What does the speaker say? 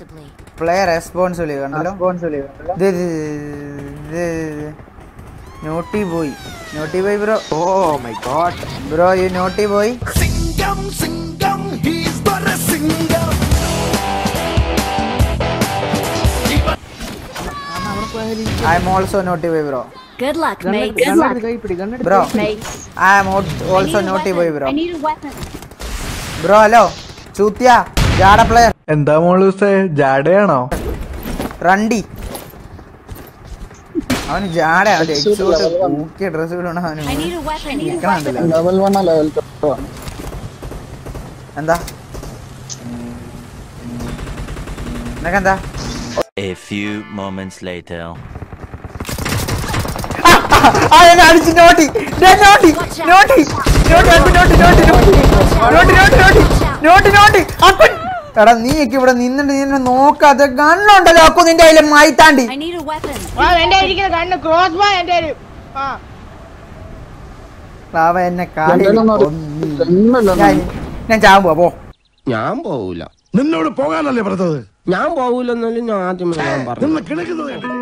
responsibly. Play responsibly കണ്ടല്ലോ ഇത് ഇത് ഇത് naughty boy naughty boy bro oh my god bro you naughty boy I am also naughty boy bro Good luck, mates. കൈപ്പിടി കണ്ണെടുത്ത് bro Mates. I am also naughty boy bro I need a weapon. Bro hello ചൂത്യ ജാട player എന്താ മോളൂസേ ജാടയാണോ റണ്ടി അവന് ജാട അവന്റെ exhort ഊക്കിയ dress ഇടണം അവന് I need a weapon. നിക്കണുണ്ടല്ലോ. ലെവൽ വൺ ലെവൽ ടു എന്താ നിനക്കെന്താ A few moments later. ആ എന്നെ അടിച്ച് നോട്ടി ദേ നോട്ടി നോട്ടി നോട്ടി അക്കു naughty naughty naughty naughty naughty naughty naughty naughty അക്കു എടാ നീ ഒക്കെ ഇവിടെ നിന്നിട്ട് നീ എന്നെ നോക്കാതെ ഗണ്ണുണ്ടല്ലോ അക്കു നിന്റെ കയ്യില് മായിത്താണ്ടി I need a weapon. ആ എന്റെ ഇരിക്കുന്ന കണ്ണ് ക്രോസ് ബോ എന്റെ കയ്യില്. ആ അവ എന്നെ കാലി രണ്ടെണ്ണം ഒന്നുമില്ല ഞാൻ ഞാൻ ചാവുമ്പോ പോ ഞാൻ പോവൂല നിന്നോട് പോകാനല്ലേ പറഞ്ഞത് ഞാൻ പോവൂലെന്നാലും ഞാൻ ആദ്യമേ ഞാൻ പറഞ്ഞു നിന്ന് കിണക്കുന്നത്